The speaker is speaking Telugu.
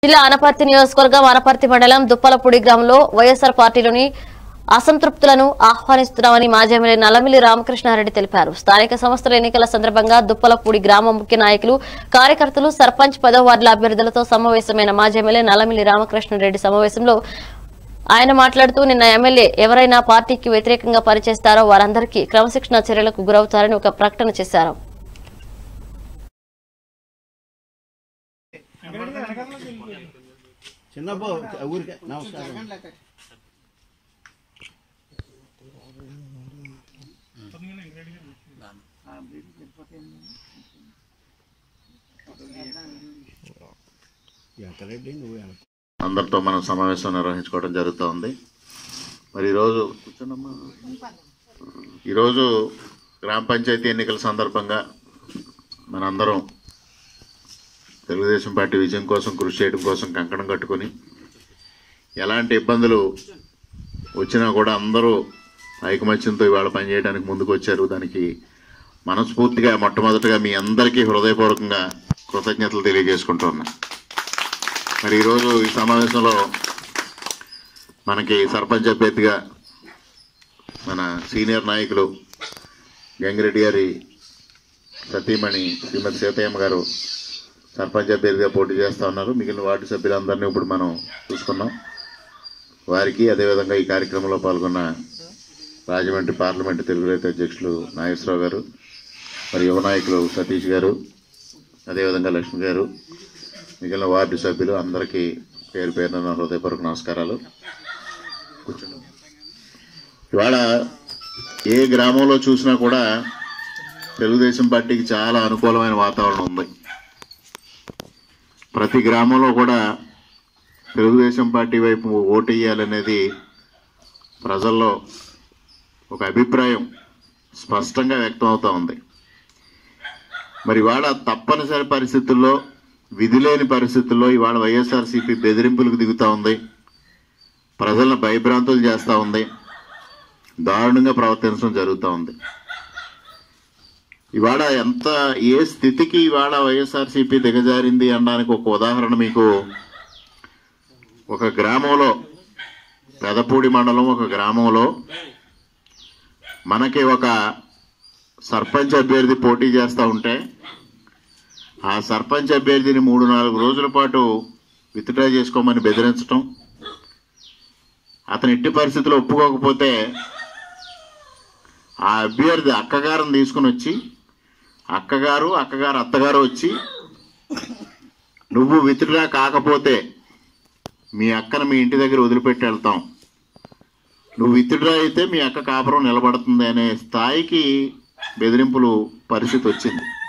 జిల్లా అనపర్తి నియోజకవర్గం అనపర్తి మండలం దుప్పలపూడి గ్రామంలో వైఎస్ఆర్ పార్టీలోని అసంతృప్తులను ఆహ్వానిస్తున్నామని మాజీ ఎమ్మెల్యే నల్లమిల్లి రామకృష్ణారెడ్డి తెలిపారు స్థానిక సంస్థల ఎన్నికల సందర్భంగా దుప్పలపూడి గ్రామ ముఖ్య నాయకులు కార్యకర్తలు సర్పంచ్ పదో వార్డుల అభ్యర్థులతో సమావేశమైన మాజీ ఎమ్మెల్యే నల్లమిల్లి రామకృష్ణారెడ్డి సమావేశంలో ఆయన మాట్లాడుతూ నిన్న ఎమ్మెల్యే ఎవరైనా పార్టీకి వ్యతిరేకంగా పనిచేస్తారో వారందరికీ క్రమశిక్షణ చర్యలకు గురవుతారని ఒక ప్రకటన చేశారు చిన్నబ్బు ఊరికే నమస్కారం ఎంతరెడ్డి నువ్వు ఎంత అందరితో మనం సమావేశం నిర్వహించుకోవడం జరుగుతూ ఉంది మరి ఈరోజు కూర్చోండమ్మా ఈరోజు గ్రామ పంచాయతీ ఎన్నికల సందర్భంగా మనందరం తెలుగుదేశం పార్టీ విజయం కోసం కృషి చేయడం కోసం కంకణం కట్టుకొని ఎలాంటి ఇబ్బందులు వచ్చినా కూడా అందరూ ఐకమత్యంతో ఇవాళ పనిచేయడానికి ముందుకు వచ్చారు దానికి మనస్ఫూర్తిగా మొట్టమొదటిగా మీ అందరికీ హృదయపూర్వకంగా కృతజ్ఞతలు తెలియజేసుకుంటూ ఉన్నా మరి ఈరోజు ఈ సమావేశంలో మనకి సర్పంచ్ అభ్యర్థిగా మన సీనియర్ నాయకులు గంగిరెడ్డి గారి సతీమణి శ్రీమతి సీతయ్యమ్మ గారు సర్పంచ్ అభ్యర్థిగా పోటీ చేస్తూ ఉన్నారు మిగిలిన వార్డు సభ్యులందరినీ ఇప్పుడు మనం చూసుకున్నాం వారికి అదేవిధంగా ఈ కార్యక్రమంలో పాల్గొన్న రాజమండ్రి పార్లమెంటు తెలుగుదేశం అధ్యక్షులు నాగేశ్వరరావు గారు మరి యువ నాయకులు సతీష్ గారు అదేవిధంగా లక్ష్మి గారు మిగిలిన వార్డు సభ్యులు అందరికీ పేరు పేరున నా హృదయపూర్వక నమస్కారాలు కూర్చోండి ఇవాళ ఏ గ్రామంలో చూసినా కూడా తెలుగుదేశం పార్టీకి చాలా అనుకూలమైన వాతావరణం ఉంది ప్రతి గ్రామంలో కూడా తెలుగుదేశం పార్టీ వైపు ఓటు వేయాలనేది ప్రజల్లో ఒక అభిప్రాయం స్పష్టంగా వ్యక్తం అవుతా ఉంది మరి ఇవాళ తప్పనిసరి పరిస్థితుల్లో విధి లేని పరిస్థితుల్లో ఇవాళ వైఎస్ఆర్సీపీ బెదిరింపులకు దిగుతా ఉంది ప్రజలను భయభ్రాంతులు చేస్తూ ఉంది దారుణంగా ప్రవర్తించడం జరుగుతూ ఉంది ఇవాళ ఎంత ఏ స్థితికి ఇవాళ వైఎస్ఆర్సీపీ దిగజారింది అనడానికి ఒక ఉదాహరణ మీకు ఒక గ్రామంలో పెదపూడి మండలం ఒక గ్రామంలో మనకి ఒక సర్పంచ్ అభ్యర్థి పోటీ చేస్తూ ఉంటే ఆ సర్పంచ్ అభ్యర్థిని మూడు నాలుగు రోజుల పాటు విత్డ్రా చేసుకోమని బెదిరించటం అతను ఎట్టి పరిస్థితుల్లో ఒప్పుకోకపోతే ఆ అభ్యర్థి అక్కగారిని తీసుకుని వచ్చి అక్కగారు అక్కగారు అత్తగారు వచ్చి నువ్వు విత్డ్రా కాకపోతే మీ అక్కను మీ ఇంటి దగ్గర వదిలిపెట్టి వెళ్తాం నువ్వు విత్డ్రా అయితే మీ అక్క కాపురం నిలబడుతుంది అనే స్థాయికి బెదిరింపులు పరిస్థితి వచ్చింది